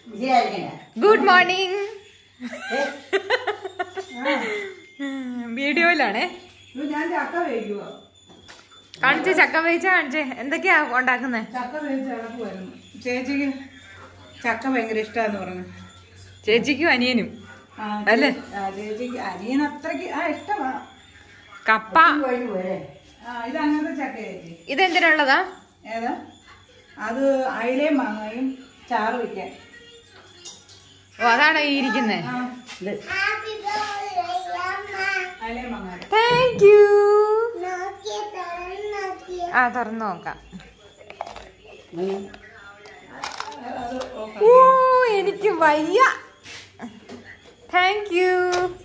വിജയായിരിക്കണേ good morning വീഡിയോയിലാണേ ഇത് ഞാൻ ചക്ക വേവിക്കുവോ കാണിച്ചേ ചക്ക വേവിച്ച കാണിച്ചേ എന്തൊക്കെയാ ഉണ്ടാക്കുന്നേ ചക്ക വേവിച്ച് ഇളക്കുമായിരുന്നു ചേച്ചിക്ക് ചക്ക ഭയങ്കര ഇഷ്ടമാന്ന് പറഞ്ഞു ചേച്ചിക്കും അനിയനും ആ, അല്ലേ? ആ, ചേച്ചിക്ക് അനിയൻ അത്രയ്ക്ക് ആ ഇഷ്ടമാ കപ്പ കഴിഞ്ഞു പോരെ ആ ഇത് അങ്ങനത്തെ ചക്ക ചേച്ചി ഇതെന്തിനുള്ളതാ ഏതാ അത് അയിലയും മാങ്ങയും ചാറ് വയ്ക്കാൻ ഓ അതാണോ ഈ ഇരിക്കുന്നേ ആ ഇത് അയിലയും മാങ്ങ താങ്ക് യു ആ തുറന്നു നോക്കാം ഉം. അത് ഓഫ് ഓ എനിക്ക് വയ്യ താങ്ക് യു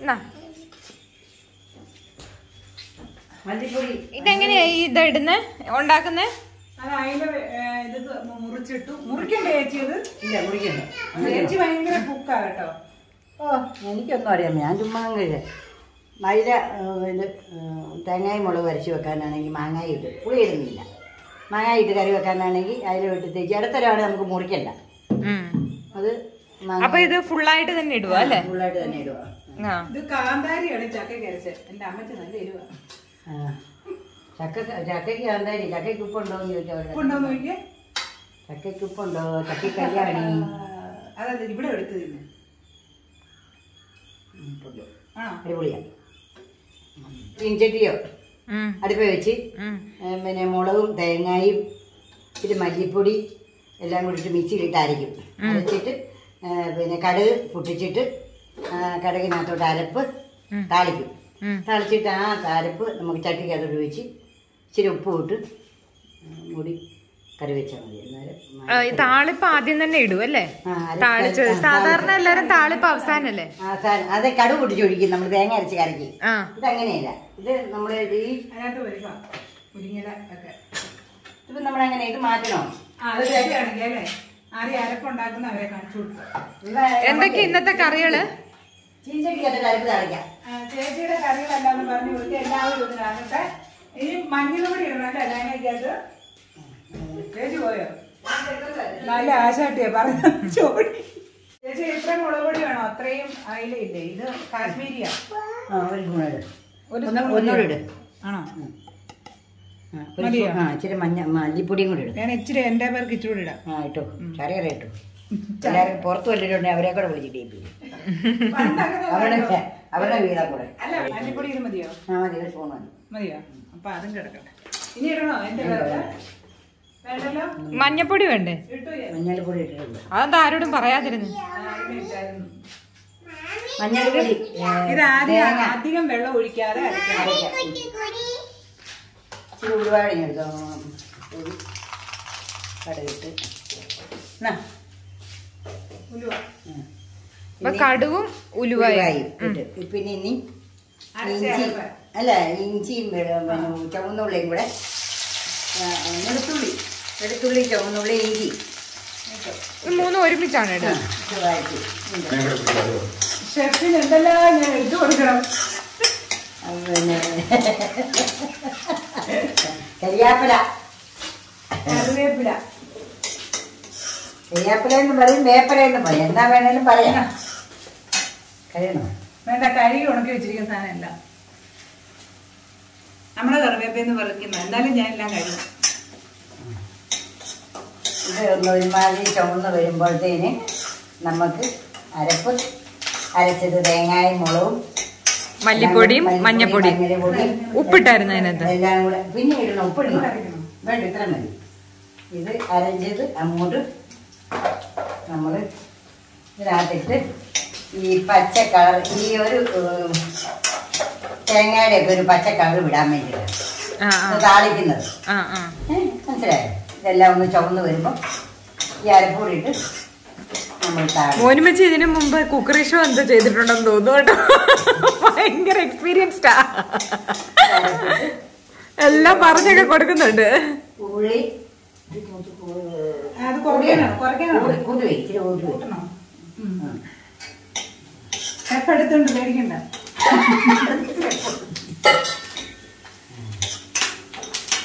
മല്ലിപ്പൊടി ഇതെങ്ങനെയാ ഈ ഇത് ഇടുന്നേ ഉണ്ടാക്കുന്നേ അത് അയില വെ- ഏ, ഇത് മുറിച്ചിട്ടു മുറിക്കണ്ടേ ചേച്ചി ഇത് ഇല്ല മുറിക്കണ്ട ചേച്ചി ഭയങ്കര കുക്കാ കേട്ടോ ഓ എനിക്കൊന്നും അറിയാം ഞാൻ ചുമ്മാ കഴിയ മൈദ ഏഹ്, ഇത് ഏഹ്, തേങ്ങായും മുളക് വരച്ച് വെക്കാനാണെങ്കിൽ മാങ്ങായി ഇട്ട് പുളി ഇടുന്നില്ല മാങ്ങായി ഇട്ട് കറി വെക്കാനാണെങ്കിൽ അതിൽ വിട്ട് തേച്ച് ഇടത്തരമാണ് നമുക്ക് മുറിക്കണ്ട ഉം. അത് അപ്പൊ ഇത് ഫുള്ളായിട്ട് തന്നെ ഇടുക അല്ലേ ഫുള്ളായിട്ട് തന്നെ ഇടുക ആ ഇത് കാന്താരിയാണ് ചക്ക കരച്ച് എന്റെ അമ്മച്ചി നല്ല എരിവാ ആ. ചക്ക ചക്കയ്ക്ക് എന്തായാലും ചക്കയ്ക്ക് ഉപ്പുണ്ടോ എന്ന് ചോദിച്ചാൽ കൊണ്ടുവന്ന് നോക്കിയേ ചക്കയ്ക്ക് ഉപ്പുണ്ടോ ചക്കയ്ക്ക് കല്യാണി അതല്ല ഇവിടെ എടുത്ത് തിന്നെ ആ അടിപൊളിയാണ് ചീഞ്ചട്ടിയോ ഉം. അടുപ്പ വെച്ച് ഉം. ഏ, പിന്നെ മുളകും തേങ്ങായും ഇച്ചിരി മല്ലിപ്പൊടി എല്ലാം കൂടിയിട്ട് മിക്സിയിലിട്ട് അരയ്ക്കും അരച്ചിട്ട് ഏ, പിന്നെ കടുക് പൊട്ടിച്ചിട്ട് ആ, കടുകിനകത്തോട്ട് അരപ്പ് ഉം. താളിക്കും ഉം. താളിച്ചിട്ട് ആ അരപ്പ് നമുക്ക് ചട്ടിക്കകത്തോട്ട് വെച്ച് ഇച്ചിരി ഉപ്പ് ഇട്ട് മൂടി കറി വെച്ചാൽ മതി അന്നേരം ആ, ഈ താളിപ്പ് ആദ്യം തന്നെ ഇടും അല്ലേ ആ, അര- താളിച്ചത് ആ, സാധാരണ എല്ലാരും താളിപ്പ് അവസാനല്ലേ ആ, സാ- അതെ കടുക് പൊട്ടിച്ചൊഴിക്കും നമ്മൾ തേങ്ങ അരച്ച് കറക്കി ആ ഇതങ്ങനെയല്ല ഇത് നമ്മൾ ഈ അതിനകത്ത് വരുക മുരിങ്ങല ഒക്കെ ഇത് നമ്മളങ്ങനെ ഇത് മാറ്റണം ആ അത് ശരിയാണെങ്കിൽ അല്ലേ ആരെയും അരപ്പുണ്ടാക്കുന്ന അവരെ കാണിച്ചു കൊടുക്കുക ഇത് എന്തൊക്കെ ഇന്നത്തെ കറികള് ചീഞ്ചട്ടിക്കകത്ത് അരപ്പ് തളിക്കാം ആ, ചേച്ചിയുടെ കറികളെല്ലാം പറഞ്ഞു കൊടുത്ത് എല്ലാവരും ഒന്ന് കാണട്ടെ ഇനി മഞ്ഞൾ പൊടി ഇടണം അല്ലേ തേങ്ങയ്ക്കകത്ത് ചേച്ചി പോയോ നല്ല ആശാട്ടിയാ പറഞ്ഞു ചോടി ചേച്ചി എത്ര മുളക് പൊടി വേണോ അത്രയും അയിലയില്ലേ ഇത് കാശ്മീരിയാ ആ ഒരു ഗുണം ഒരു ഒന്ന് സ്പൂൺ ഒന്നുകൂടെ ഇട് ആണോ ആ, ഒരു മതിയോ? സ്പൂൺ- ആ ഇച്ചിരി മഞ്ഞ മല്ലിപ്പൊടിയും കൂടി ഇടും ഞാൻ ഇച്ചിരി എന്റെ പേർക്ക് ഇച്ചിരി കൂടി ഇടാം ആ ഇട്ടോ ചറിയറ ഇട്ടു എല്ലാവരും പുറത്ത് വല്ലിട്ടുണ്ടെങ്കിൽ അവരെ കൂടെ വിളിച്ചിട്ട് ഏൽപ്പിക്കും. അവരുടെ അവരുടെ വീടാ കൂടെ അല്ല മല്ലിപ്പൊടി ഇത് മതിയോ ആ മതി ഒരു സ്പൂൺ മതി മതിയോ അപ്പൊ അതും കിടക്കട്ടെ ഇനി ഇടണോ എന്റെ പേർക്ക് വേണ്ടല്ലോ മഞ്ഞപ്പൊടി വേണ്ടേ ഇട്ടു ഞാൻ. മഞ്ഞൾപ്പൊടി ഇട്ടിട്ടുണ്ട് അതെന്താ ആരോടും പറയാതിരുന്നു ആ, ഇത് ഇട്ടായിരുന്നു. മഞ്ഞൾപ്പൊടി ഏ, ഇത് ആദ്യം തേങ്ങ അധികം വെള്ളം ഒഴിക്കാതെ അരക്കണം അരയ്ക്കാം. ഇച്ചിരി ഉരുവാടി എടുത്തോ ഒരു കടുകിട്ട് എന്നാ ഉലുവ. ഉം. അപ്പൊ കടുവും ഉലുവായി ഉലുവായും ഇട്ട്. പിന്നെ ഇനി അരച്ച ഇഞ്ചി അരപ്പ്. അല്ല ഇഞ്ചിയും വെ- പിന്നെ ചുവന്നുള്ളിയും കൂടെ ആ, വെളുത്തുള്ളി വെളുത്തുള്ളി ചുവന്നുള്ളി ഇഞ്ചി ഇത് മൂന്നും ഒരുമിച്ചാണ് ആ, ഇടുക ഇത് വഴറ്റി. ഉണ്ട്. ഷെഫിന് എന്തെല്ലാം ഞാൻ ഇട്ട് കൊടുക്കണം അത് പിന്നെ കരിയാപ്പില കറിവേപ്പില കരിയാപ്പില എന്ന് പറയും വേപ്പല എന്ന് പറയും എന്താ വേണേലും പറയാം കഴിയണോ വേണ്ട കഴുകി ഉണക്കി വെച്ചിരിക്കുന്ന സാധനം എല്ലാം നമ്മുടെ കറിവേപ്പെന്ന് പറിക്കുന്ന എന്നാലും ഞാൻ എല്ലാം കഴുകും ഇത് ഒന്ന് ഒരുമാതിരി ചുവന്ന് വരുമ്പോഴത്തേന് നമുക്ക് അരപ്പ് അരച്ചത് തേങ്ങായും മുളകും മല്ലിപ്പൊടിയും മഞ്ഞപ്പൊടിയും മഞ്ഞൾപ്പൊടിയും ഉപ്പിട്ടായിരുന്നു അതിനകത്ത് എല്ലാം കൂടെ പിന്നെ ഇടണം ഉപ്പിടണം വേണ്ട ഇത്ര മതി ഇത് അരഞ്ചത് അങ്ങോട്ട് നമ്മൾ ഇതിനകത്തിട്ട് ഈ പച്ച കളർ ഈ ഒരു ഉം, തേങ്ങയുടെ ഒക്കെ ഒരു പച്ച കളർ വിടാൻ വേണ്ടിയിട്ട് ആ ആ ഇത് താളിക്കുന്നത് ആ ആ ഏ, മനസ്സിലായോ ഇതെല്ലാം ഒന്ന് ചുവന്ന് വരുമ്പോൾ ഈ അരപ്പൊടി ഇട്ട് നമ്മൾ താളി മോനുമച്ചി ഇതിനു മുമ്പ് കുക്കറി ഷോ എന്തോ ചെയ്തിട്ടുണ്ടെന്ന് തോന്നുന്നു കേട്ടോ ഭയങ്കര എക്സ്പീരിയൻസ്ഡാ അരപ്പിട്ട് എല്ലാം പറഞ്ഞൊക്കെ കൊടുക്കുന്നുണ്ട് ഉള്ളി അത് കുറയ്ക്കണോ കുറയ്ക്കണോ കൂട്ടി വയ്ക്കും ഇച്ചിരി കൂട്ടി വയ്ക്കും കൂട്ടണോ ഷെഫ് എടുത്തുണ്ട് പേടിക്കണ്ട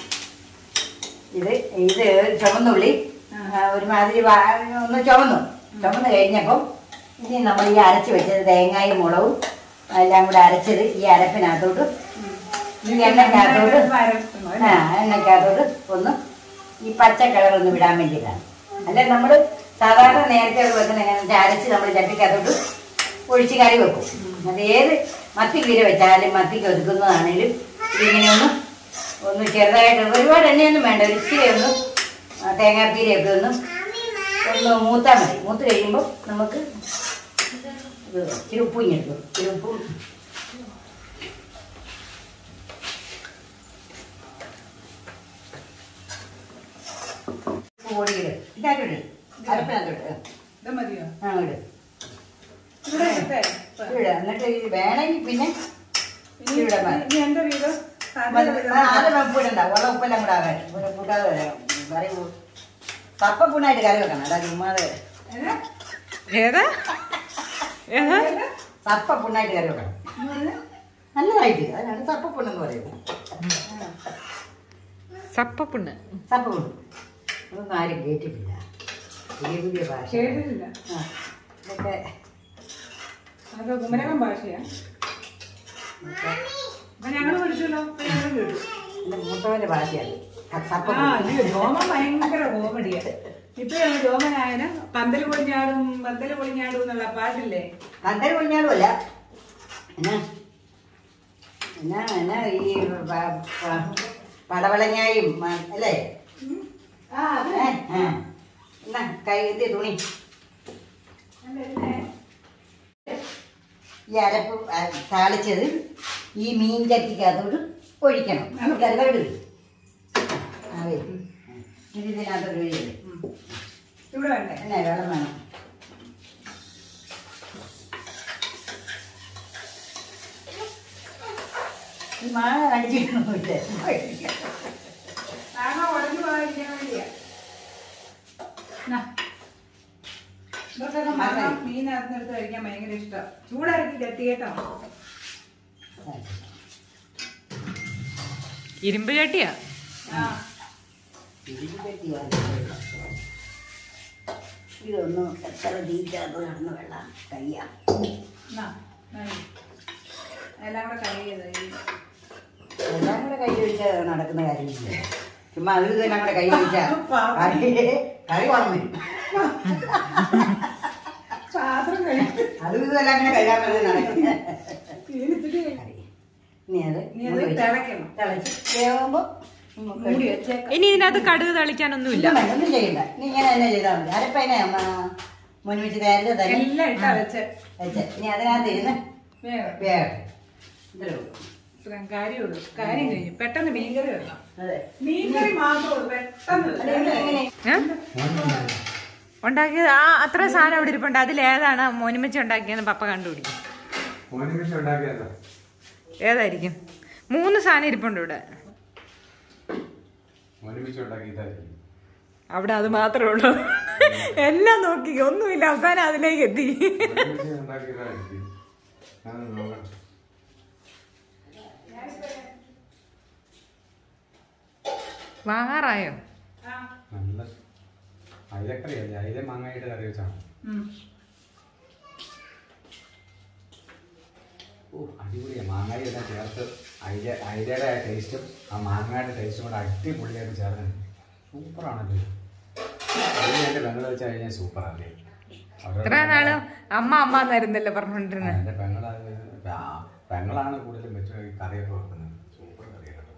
ഇത് ഇത് ചുവന്നുള്ളി ആ, ഒരുമാതിരി വാ- ഒന്ന് ചുവന്നു ചുമന്ന് കഴിഞ്ഞപ്പം ഇനി നമ്മൾ ഈ അരച്ച് വെച്ചത് തേങ്ങായും മുളകും എല്ലാം കൂടെ അരച്ചത് ഈ അരപ്പിനകത്തോട്ട് ഈ എണ്ണക്കകത്തോട്ട് ആ എണ്ണക്കകത്തോട്ട് ഒന്ന് ഈ പച്ച കളർ ഒന്ന് വിടാൻ വേണ്ടിയിട്ടാണ് അല്ല നമ്മൾ സാധാരണ നേരത്തെ വെക്കുന്ന എങ്ങനെയാണെന്ന് വെച്ചാൽ അരച്ച് നമ്മൾ ചട്ടിക്കകത്തോട്ട് ഒഴിച്ച് കറി വെക്കും അത് ഏത് മത്തി കീര വെച്ചാലും മത്തിക്ക് ഒതുക്കുന്നതാണേലും ഇതിങ്ങനെ ഒന്ന് ഒന്ന് ചെറുതായിട്ട് ഒരുപാട് എണ്ണയൊന്നും വേണ്ട ഒരു ഇച്ചിരി ഒന്ന് ആ തേങ്ങാപ്പീരയൊക്കെ ഒന്ന് ഒന്ന് മൂത്താൽ മതി മൂത്ത് കഴിയുമ്പോൾ നമുക്ക് ഇത് ഇച്ചിരി ഉപ്പും ഇങ്ങെടുക്കും ഇച്ചിരി ഉപ്പും ഉപ്പ് പൊടി ഇട് ഇതിനകത്തോട്ട് ഇട് അരപ്പിനകത്തോട്ട് ഇട്. ഇത് മതിയോ ആ ഇട് ഇവിടെ ഇട്ടേ. ഇട് എന്നിട്ട് ഇത് വേണമെങ്കിൽ പിന്നെ ഇനി ഇവിടെ മതി. ഇനി എന്റെ വീട് മതി. ആ, ആദ്യം ഉപ്പ് ഇടണ്ട വെള്ളം ഉപ്പെല്ലാം കൂടെ ആകാൻ ഇവിടെ കൂട്ടാതെ വരാം കറി കൂ- കപ്പ പൂണായിട്ട് കറി വെക്കണം അല്ല ചുമ്മാതെ എന്നാ? ഏതാ ഏതാ കപ്പ പുണ്ണായിട്ട് കറി വെക്കണം നല്ലതായിട്ട് അതിനാണ് സപ്പ പുണ്ണെന്ന് പറയുന്നത് സപ്പപ്പുണ്ണ് സപ്പ പുണ്ണ് അതൊന്നും ആരും കേട്ടിട്ടില്ല പുതിയ പുതിയ ഭാഷ കേട്ടിട്ടില്ല ആ ഇതൊക്കെ അത് കുമരകം ഭാഷയാ ഇതൊക്കെ അപ്പൊ ഞങ്ങള് പഠിച്ചല്ലോ അപ്പൊ ഞങ്ങള് കേട്ടു എൻ്റെ മൂത്തവൻ്റെ ഭാഷയാണ് ക- സപ്പ ആ പുണ്ണ്. അയ്യോ രോമൻ ഭയങ്കര കോമഡിയാ ഇപ്പൊ രോമനായന പന്തല് പൊളിഞ്ഞാടും പന്തല് പൊളിഞ്ഞാടും എന്നുള്ള പാട്ടില്ലേ കണ്ടൽ കുഞ്ഞാലും അല്ല എന്നാ എന്നാ എന്നാ ഈ പ- പ- പടവളങ്ങായും മ- അല്ലേ ആ അത് ഏ, ആ. എന്നാ കൈ ഇത് തുണി ഈ അരപ്പ് ആ, താളിച്ചത് ഈ മീൻ ചട്ടിക്കകത്തോട്ട് ഒഴിക്കണം കരുതട് അതെ ഇത് ഇതിനകത്തോട്ട് ഒഴിച്ചത് ഇവിടെ വേണ്ടേ എന്നാ വെള്ളം വേണം ഈ മാങ്ങ കടിച്ചിട്ടൊന്നുമില്ല കാരണം ഉടഞ്ഞു പോകാതിരിക്കാൻ വേണ്ടിയാ നാ. ഇവർക്കൊക്കെ മാങ്ങ മീനകത്ത് കഴിക്കാൻ ഭയങ്കര ഇഷ്ടം ചൂടാക്കി ചട്ടി കേട്ടോ ഇരുമ്പ് ചട്ടിയാ ആ ഇതൊന്നും എത്ര തീറ്റകത്ത് കിടന്ന് വെള്ളം കയ്യാ നാ, നാ. എല്ലാം കൂടെ കറി ചെയ്ത് എല്ലാം കൂടെ കൈ ഒഴിച്ചാൽ നടക്കുന്ന കാര്യമില്ല ചുമ്മാ അത് ഇതെല്ലാം കൂടെ കൈ ഒഴിച്ചാൽ കറി കറി കുളം വരും പാത്രം കഴിക്കും അതും ഇതെല്ലാം കൂടെ കഴിയാൻ പറ്റുന്ന നടക്കുന്ന ഇനിത്തിട്ട് കറി ഇനി അത് ഇനി അത് തിളയ്ക്കണം തിളച്ച് വേവുമ്പോൾ നമുക്ക് മൂടി വെച്ചേക്കാം ഇനി ഇതിനകത്ത് കടുക് തളിക്കാനൊന്നുമില്ല ഇല്ല വേണ്ട, ഒന്നും ചെയ്യണ്ട ഇനി ഇങ്ങനെ തന്നെ ചെയ്താൽ മതി അരപ്പതിനെ മുൻവെച്ച് നേരത്തെ തന്നെ എല്ലാം ഇട്ടാ വെച്ച് വെച്ച് ഇനി അതിനകത്ത് ഇരുന്ന് വേഗം വേഗം ഇത്രേ ഉള്ളൂ ഇത്രയും കാര്യമുള്ളൂ കാര്യം കഴിഞ്ഞു പെട്ടെന്ന് മീൻകറി വെക്കണം അതെ മീൻകറി മാത്രമേ ഉള്ളൂ പെട്ടെന്ന് അത് ഇങ്ങനെ ഇങ്ങനെ ഏ? ഉണ്ടാക്കിയത് ആ അത്ര സാധനം അവിടെ ഇരിപ്പുണ്ട് അതിലേതാണ് മോനിമച്ചി ഉണ്ടാക്കിയെന്ന് പപ്പ കണ്ടുപിടിക്കും മോനിമിഷ ഉണ്ടാക്കിയതാ ഏതായിരിക്കും മൂന്ന് സാധനം ഇരിപ്പുണ്ട് ഇവിടെ മോനിമിഷ ഉണ്ടാക്കിയതായിരിക്കും അവിടെ അത് മാത്രമേ ഉള്ളൂ എല്ലാം നോക്കി ഒന്നുമില്ല അവസാനം അതിലേക്ക് എത്തി മോനിമിഷ ഉണ്ടാക്കിയതായിരിക്കും ഞാൻ നോക്കണം വാങ്ങാറായോ ആ, നല്ല അയിലക്കറിയല്ലേ അയില മാങ്ങായിട്ട് കറി വെച്ചാണ് ഉം. ഓ അടിപൊളിയാ മാങ്ങായി എല്ലാം ചേർത്ത് അയില അയിലയുടെ ആ ടേസ്റ്റും ആ മാങ്ങയുടെ ടേസ്റ്റും കൂടെ അടിപൊളിയായിട്ട് ചേർന്ന് സൂപ്പറാണല്ലോ അയില എൻ്റെ പെങ്ങൾ വെച്ച് കഴിഞ്ഞാൽ സൂപ്പറല്ലേ ഇത്ര നാള് അമ്മ അമ്മ എന്നായിരുന്നല്ലോ പറഞ്ഞോണ്ടിരുന്നത് എൻ്റെ പെങ്ങള പെങ്ങളാണ് കൂടുതലും വെച്ച് ഈ കറിയൊക്കെ വെക്കുന്നത് സൂപ്പർ കറിയാണ്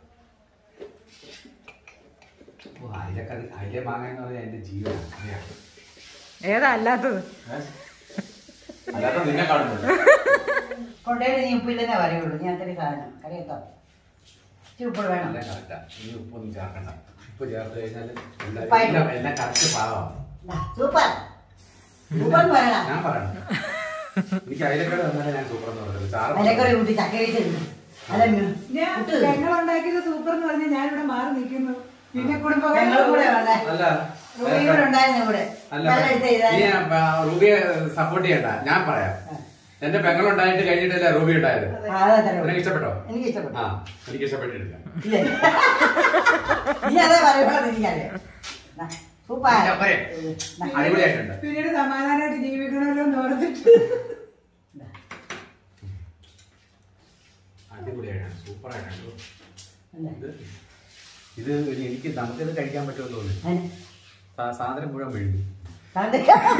ഓ അയിലക്കറി അയില മാങ്ങ എന്ന് പറഞ്ഞാൽ എൻ്റെ ജീവനാണ് അറിയാം ഏതാ അല്ലാത്തത് അല്ലാതെ നിന്നെ കാണുന്നത് കൊണ്ടുപോയി നീ ഉപ്പില്ലെന്നേ പറയുള്ളൂ ഞാൻ അത്രയും സാധനം കറിയെത്താം ഇച്ചിരി ഉപ്പ് വേണം നല്ല കറക്റ്റാ ഇനി ഉപ്പൊന്നും ചേർക്കണ്ട ഉപ്പ് ചേർത്ത് കഴിഞ്ഞാൽ എല്ലാം ഉപ്പായിട്ട്. എല്ലാം- എല്ലാം കറക്റ്റ് പാകമാണ് ദാ, സൂപ്പർ സൂപ്പർ എന്ന് പറയണം ഞാൻ പറയണം എനിക്ക് അയിലക്കറി തന്നാലേ ഞാൻ സൂപ്പർ എന്ന് പറയുന്നത് ചാറ് വിലക്കറി കൂട്ടി ചക്ക കഴിച്ചിരുന്നു അല്ല ഞാൻ കുട്ട് പെങ്ങളുണ്ടാക്കിയത് സൂപ്പർ എന്ന് പറഞ്ഞാൽ ഞാനിവിടെ മാറി നിൽക്കുന്നു പിന്നെ കുടുംബം ഞങ്ങളും കൂടെ വേണ്ടേ അല്ല റൂബി കൂടെ ഉണ്ടായിരുന്നു കൂടെ അല്ല നല്ല എടുത്ത് ചെയ്താൽ നീ ആ, റൂബിയെ സപ്പോർട്ട് ചെയ്യണ്ട ഞാൻ പറയാം എന്റെ പെങ്ങളുണ്ടായിട്ട് കഴിഞ്ഞിട്ടല്ലേ റൂബി ഉണ്ടായത് അതത്രേ ഉള്ളൂ. നിനക്ക് ഇഷ്ടപ്പെട്ടോ എനിക്ക് ഇഷ്ടപ്പെട്ടു ആ എനിക്ക് ഇഷ്ടപ്പെട്ടിട്ടില്ല ഇല്ലേ? നീ അതേ പറയുമ്പോൾ എനിക്കറിയാം ദാ, സൂപ്പർ ഇല്ല, പോരെ? അടിപൊളിയായിട്ടുണ്ട് പിന്നീട് സമാധാനമായിട്ട് ജീവിക്കണമല്ലോ എന്ന് ഓർത്തിട്ട് അടിപൊളിയായിട്ടാണ് സൂപ്പറായിട്ടാണ് അല്ലേ? ഇത് ഇത് എനിക്ക് നമുക്കിത് കഴിക്കാൻ പറ്റുമെന്ന് തോന്നുന്നു അതിന് സാ- സാധനം മുഴുവൻ മെഴുകി കണ്ട്.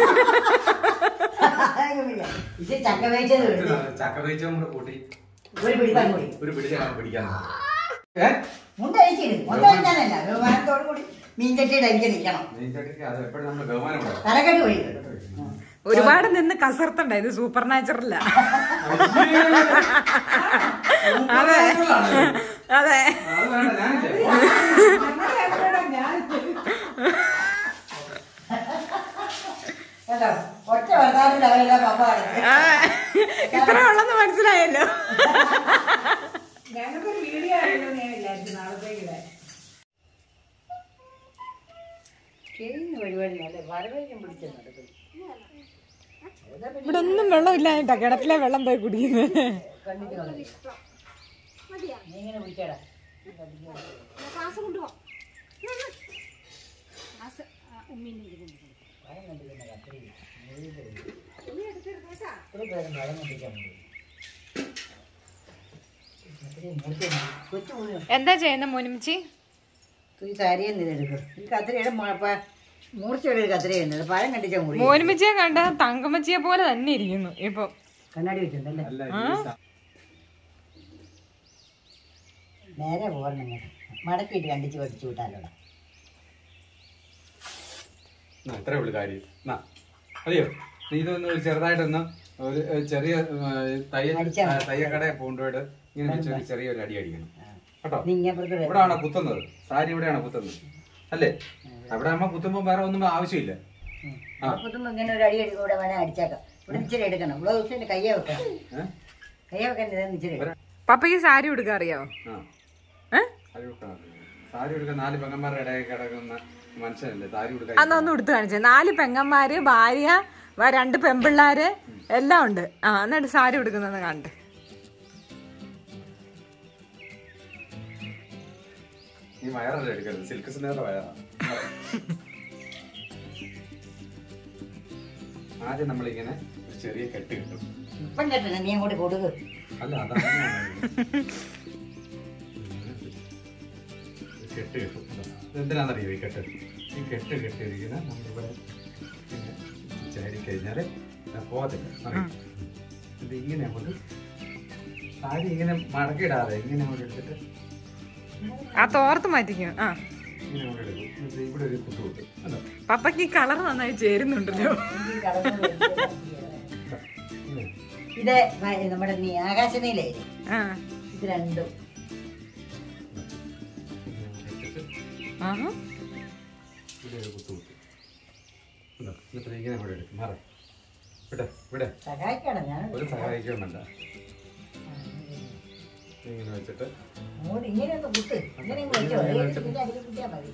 ഇത് ചക്ക വേച്ചത് എടുത്ത് ചക്ക വെച്ചും കൂടെ കൂട്ടി ഒരു പിടിക്കാൻ കൂടി ഒരു പിടിച്ചാണ് പിടിക്കാൻ ഏഹ് മുണ്ട കഴിച്ചിട്ട് മുണ്ട കഴിക്കാനല്ല ബഹുമാനത്തോടു കൂടി മീൻചട്ടിയുടെ അരിക്ക് നിൽക്കണം നെയ്ച്ചട്ടിക്ക് അത് എപ്പോഴും നമ്മൾ ബഹുമാനം ഉണ്ടാവും തലക്കെട്ട് ഒഴി ഒരുപാട് നിന്ന് കസർത്തുണ്ട് ഇത് സൂപ്പർ നാച്ചുറല്ല അതെ അതെ അത് വേണ്ട ഞാനില്ലേ അങ്ങനെ ആക്കണടാ ഞാൻ കേട്ടോ ഒറ്റ വർത്താനം ലെവലില്ല പപ്പ കിടക്കുന്നത്. ആ, ഇത്ര ഉള്ളെന്ന് മനസ്സിലായല്ലോ ഞങ്ങൾക്കൊരു വീഡിയോ ആയിരുന്നു ഞാൻ വിചാരിച്ചു നാളത്തേക്കിടെ ചെയ്യുന്ന പരിപാടിയല്ലേ വരവേക്കും പിടിച്ചു നടക്കുന്നു ഇവിടെ ഒന്നും വെള്ളമില്ലായിട്ടാ കിണറ്റിലെ വെള്ളം പോയി കുടിക്കുന്നത് കണ്ടിട്ട് കളഞ്ഞു. നീ ഇങ്ങനെ പിടിച്ചേടാ പഴം കണ്ടിരിക്കുന്ന കത്രിക. ഇത്ര പേരും പഴം കണ്ടിരിക്കാൻ മതി. കത്രിക മൂർത്തി ഉണ്ട്. കൊച്ചു മുഴുവൻ. എന്താ ചെയ്യുന്ന മോനിമിച്ചി ഈ സാരിയിൽ നിന്ന് ഇതെടുക്കും ഈ കത്രികയുടെ മൂർച്ചയുടെ ഒരു കത്രികയുണ്ട് പഴം കണ്ടിച്ചാൽ മുറി മോനിമിച്ചിയെ കണ്ട തങ്കമ്മച്ചിയെ പോലെ തന്നെ ഇരിക്കുന്നു ഇപ്പൊ കണ്ണാടി വെച്ചിട്ടുണ്ടല്ലേ അല്ല ഈ സ- നേരെ പോകണം നിങ്ങൾ മടക്കിയിട്ട് കണ്ടിച്ച് പഠിച്ചു വിട്ടാലോടാ ആ, ഇത്രേ ഉള്ളു കാര്യം എന്നാ അതെയോ നീ ഇതൊന്ന് ഒരു ചെറുതായിട്ടൊന്ന് ഒരു ഏ, ചെറിയ ഏ, തയ്യൽ അടിച്ചാ ആ, തയ്യക്കടയിൽ കൊണ്ടുപോയിട്ട് ഇങ്ങനെ വെച്ച് ഒരു ചെറിയൊരു അടി അടിക്കണം കേട്ടോ നീ ഇങ്ങപ്പുറത്ത് വരെ. ഇവിടെയാണോ കുത്തുന്നത് സാരി ഇവിടെയാണോ കുത്തുന്നത് അല്ലേ അവിടെ അമ്മ കുത്തുമ്പോ വേറെ ഒന്നും ആവശ്യമില്ല ഉം. അപ്പുറത്തുനിന്ന് ഇങ്ങനെ ഒരു അടി അടി കൂടെ വേണേ അടിച്ചേക്കാം ഇവിടെ ഇച്ചിരി എടുക്കണം ബ്ലൗസിന്റെ കയ്യെ വെക്കണം ഏ? കയ്യെ വെക്കാൻ ഇതെന്ന് ഇച്ചിരി എടുക്കണം. പപ്പയ്ക്ക് സാരി ഉടുക്കാൻ അറിയാവോ ആ ഏ? സാരി ഉടുക്കണം സാരി ഉടുക്കാൻ നാല് പെങ്ങന്മാരുടെ ഇടയിൽ കിടക്കുന്ന മനുഷ്യനല്ലേ സാരി ഉടുക്കാൻ അന്ന് ഒന്ന് ഉടുത്ത് കാണിച്ചേ നാല് പെങ്ങന്മാര് ഭാര്യ വ- രണ്ട് പെമ്പിള്ളാര് എല്ലാം ഉണ്ട് ആ എന്നിട്ട് സാരി ഉടുക്കുന്നത് കണ്ട് ഈ വയറല്ല എടുക്കരുത് സിൽക്ക് സ്നേഹയുടെ വയറാ ആദ്യം നമ്മളിങ്ങനെ ഒരു ചെറിയ കെട്ട് കിട്ടും ഇപ്പം കേട്ടോ നീ അങ്ങോട്ട് കൊടുക്ക് അല്ല അതാണ് കെട്ട് കിട്ടും എന്തിനാണെന്നറിയോ ഈ കെട്ട് ഈ കെട്ട് കെട്ടിയിരിക്കുന്ന നമ്മളിവിടെ ഇങ്ങനെ ചാടി കഴിഞ്ഞാൽ പോകത്തില്ല അറിയോ? ഇത് ഇങ്ങനെ അങ്ങോട്ട് സാരി ഇങ്ങനെ മടക്കിയിടാതെ ഇങ്ങനെ അങ്ങോട്ട് എടുത്തിട്ട് ആ തോർത്ത് മാറ്റിക്കും ആ ഇങ്ങനെ അങ്ങോട്ട് എടുക്കും എന്നിട്ട് ഇവിടെ ഒരു കുത്തു കുത്തും അല്ലോ പപ്പയ്ക്ക് ഈ കളർ നന്നായി ചേരുന്നുണ്ടല്ലോ ഈ കടന്നു വരുന്നത് ഇങ്ങനെ. ഇത് വ- നമ്മുടെ നീ ആകാശനീലേ ആ ഇത് രണ്ടും ഇങ്ങനെ അങ്ങോട്ട് എടുത്തിട്ട് ആഹാ. ഇവിടെ ഒരു കുത്തു കുത്തും ഉണ്ടോ? എന്നിട്ട് ഇങ്ങനെ അങ്ങോട്ട് എടുക്കും മാറ ഇവിടെ ഇവിടെ സഹായിക്കണം ഞാൻ ഒരു സഹായിക്കുകയും വേണ്ട ഇങ്ങനെ വെച്ചിട്ട് അങ്ങോട്ട് ഇങ്ങനെ ഒന്ന് കുത്ത് ഇങ്ങനെ അങ്ങ് വെച്ചോ ഇങ്ങനെ ഏത് വെച്ചിട്ട്. ഇതിന്റെ അടിയിൽ കുത്തിയാൽ മതി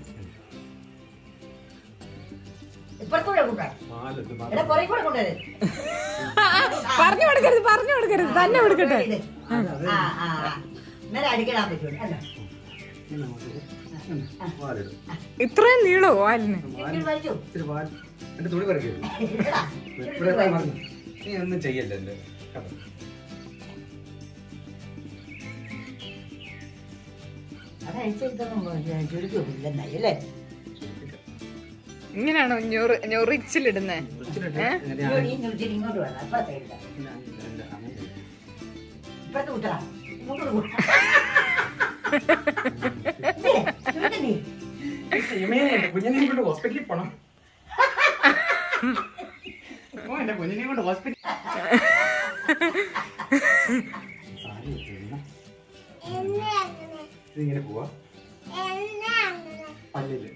ഇപ്പുറത്തൂടെ കൊണ്ടുവാ നാല് ഇത് എടാ മാത്രം. പുറകെ കൂടെ കൊണ്ടുവരും പറഞ്ഞു കൊടുക്കരുത് പറഞ്ഞു കൊടുക്കരുത് തന്നെ കൊടുക്കട്ടെ ഇത്. ആ ആ ആ. ഇന്നലെ അടിക്കിടാൻ പറ്റൂല അല്ല ഇങ്ങനെ അങ്ങോട്ട് ഇത്. ഉം. വാലിടും. ഇത്രയും നീളോ വാലിന് ഇച്ചിരി വലിച്ചു ഇച്ചിരി വാൽ എന്റെ തുണി പറിക്കരുത് ഇടാ. ഇവിടെ ഇവിടെ മറന്നു. നീ ഒന്നും ചെയ്യല്ലേ എന്റെ കേട്ടോ. അത് അഴിച്ചെടുത്തൊന്നും ചുരുക്കില്ല അല്ലേ ഇങ്ങനെയാണോ ഞൊറി ഞൊറിച്ചിലിടുന്നേ വിളിച്ചിട്ട് ഏ? എങ്ങനെയാണ് ഈ ചുരുക്കി ഇങ്ങോട്ട് വേണം അപ്പുറത്തെ ഇടാം ഇല്ല, ഇല്ല, ഇല്ല, അങ്ങനെ ചെയ്യ്. ഇപ്പുറത്ത് കുത്തണം ഇങ്ങോട്ട് കൂട്ടാ ചുരുക്കി നീ ദൈവമേ, എന്റെ കുഞ്ഞിനെയും കൊണ്ട് ഹോസ്പിറ്റലിൽ പോണം ഓ എന്റെ കുഞ്ഞിനെയും കൊണ്ട് ഹോസ്പിറ്റലിൽ സാരി ഇട്ടിരുന്ന. ഇതിങ്ങനെ പോവാ പല്ലില്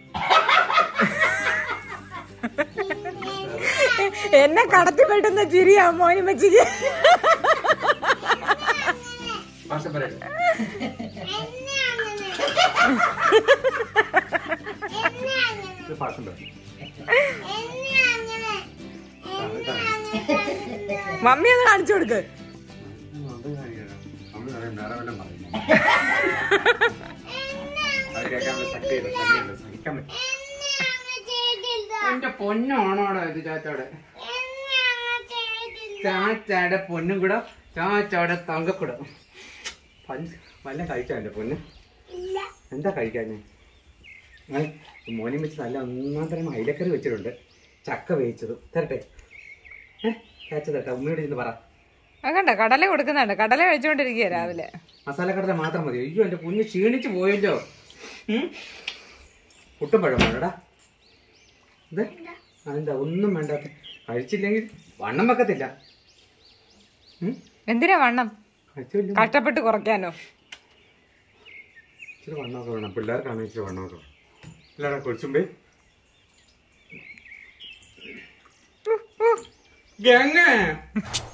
എന്നെ കടത്തി പെട്ടുന്ന ചിരിയാ മോനിമച്ചിക്ക് ഭാഷ പറയട്ടെ ഇത് ഭാഷ പറയും മമ്മി ഒന്ന് കാണിച്ചു കൊടുക്ക് നമ്മള് പറയും വേറെ വല്ലതും പറയും അത് കേൾക്കാനുള്ള ശക്തിയില്ല ശക്തിയില്ല സഹിക്കാൻ പറ്റും എന്റെ പൊന്നാണോടാ ഇത് ചാച്ചാടെ ചാച്ചാടെ പൊന്നും കൂടെ ചാച്ചാടെ തങ്കക്കൂടെ പഞ്ച് വല്ല കഴിച്ചാ എന്റെ പൊന്ന് എന്താ കഴിക്കാഞ്ഞേ ഞാൻ മോനെ വെച്ച് നല്ല ഒന്നാം തരം അയിലക്കറി വെച്ചിട്ടുണ്ട് ചക്ക വേവിച്ചത് തരട്ടെ ഏഹ് ചാച്ച തരട്ടെ ഉമ്മയോട് ഇന്ന് പറ അത് കണ്ട കടല കൊടുക്കുന്നുണ്ട് കടല കഴിച്ചോണ്ടിരിക്കുക രാവിലെ മസാലക്കടല മാത്രം മതി അയ്യോ എന്റെ കുഞ്ഞ് ക്ഷീണിച്ച് പോയല്ലോ ഉം? പുട്ടും പഴം വേണടാ ഇത് അതെന്താ ഒന്നും വേണ്ടാത്ത കഴിച്ചില്ലെങ്കിൽ വണ്ണം വെക്കത്തില്ല ഉം? എന്തിനാ വണ്ണം കഴിച്ചില്ല കഷ്ടപ്പെട്ട് കുറയ്ക്കാനോ ഇച്ചിരി വണ്ണമൊക്കെ വേണം പിള്ളേർക്കാണ് ഇച്ചിരി വണ്ണമൊക്കെ വേണം ഇല്ലാടാ കൊച്ചുമ്പേ ഗംഗ